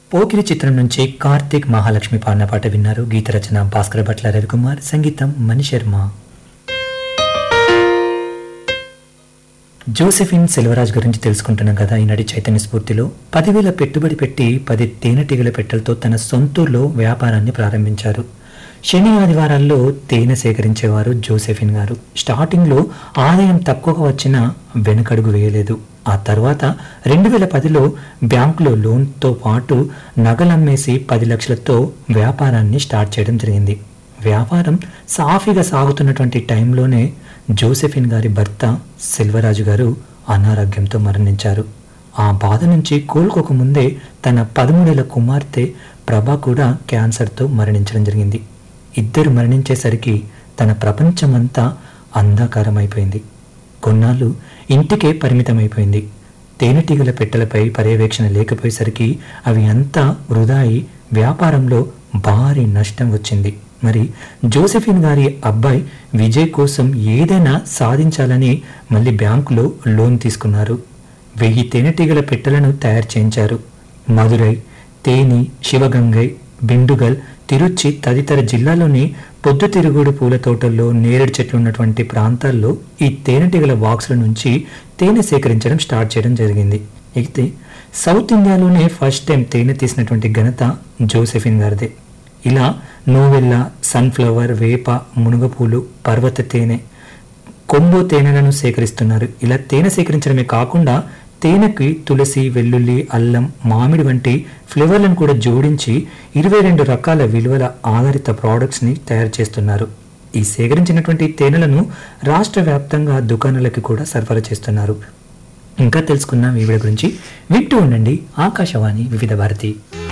పోకిరి చిత్రం నుంచి కార్తీక్ మహాలక్ష్మి పాడిన పాట విన్నారు గీత రచన భాస్కర భట్ల రవికుమార్ సంగీతం మణి శర్మ జోసెఫిన్ సెల్వరాజ్ గురించి తెలుసుకుంటున్నాం కదా ఈనాటి చైతన్య స్ఫూర్తిలో పదివేల పెట్టుబడి పెట్టి పది తేనెటీగల పెట్టెలతో తన సొంతూరులో వ్యాపారాన్ని ప్రారంభించారు శని ఆదివారాల్లో తేనె సేకరించేవారు జోసెఫిన్ గారు స్టార్టింగ్లో ఆదాయం తక్కువగా వచ్చినా వెనుకడుగు వేయలేదు ఆ తర్వాత రెండు వేల పదిలో బ్యాంకులో లోన్తో పాటు నగలమ్మేసి పది లక్షలతో వ్యాపారాన్ని స్టార్ట్ చేయడం జరిగింది వ్యాపారం సాఫీగా సాగుతున్నటువంటి టైంలోనే జోసెఫిన్ గారి భర్త సెల్వరాజు గారు అనారోగ్యంతో మరణించారు ఆ బాధ నుంచి కోలుకోకముందే తన పదమూడేళ్ల కుమార్తె ప్రభా కూడా క్యాన్సర్తో మరణించడం జరిగింది ఇద్దరు మరణించేసరికి తన ప్రపంచమంతా అంధకారమైపోయింది కొన్నాళ్ళు ఇంటికే పరిమితమైపోయింది తేనెటీగల పెట్టెలపై పర్యవేక్షణ లేకపోయేసరికి అవి అంతా వృధా అయి వ్యాపారంలో భారీ నష్టం వచ్చింది మరి జోసెఫిన్ గారి అబ్బాయి విజయ్ కోసం ఏదైనా సాధించాలని మళ్ళీ బ్యాంకులో లోన్ తీసుకున్నారు వెయ్యి తేనెటీగల పెట్టెలను తయారు చేయించారు మదురై తేని శివగంగై బిండుగల్ తిరుచి తదితర జిల్లాలోని పొద్దుతిరుగుడు పూల తోటల్లో నేరేడు చెట్లు ఉన్నటువంటి ప్రాంతాల్లో ఈ తేనెటీగల బాక్సుల నుంచి తేనె సేకరించడం స్టార్ట్ చేయడం జరిగింది అయితే సౌత్ ఇండియాలోనే ఫస్ట్ టైం తేనె తీసినటువంటి ఘనత జోసెఫిన్ గారిదే ఇలా నోవెల్లా సన్ఫ్లవర్ వేప మునుగపూలు పర్వత తేనె కొంబో తేనెలను సేకరిస్తున్నారు ఇలా తేనె సేకరించడమే కాకుండా తేనెకి తులసి వెల్లుల్లి అల్లం మామిడి వంటి ఫ్లేవర్లను కూడా జోడించి ఇరవై రెండు రకాల విలువల ఆధారిత ప్రోడక్ట్స్ని తయారు చేస్తున్నారు ఈ సేకరించినటువంటి తేనెలను రాష్ట్ర వ్యాప్తంగా దుకాణాలకి కూడా సరఫరా చేస్తున్నారు ఇంకా తెలుసుకున్నాం వీడియో గురించి వింటూ ఉండండి ఆకాశవాణి వివిధ భారతి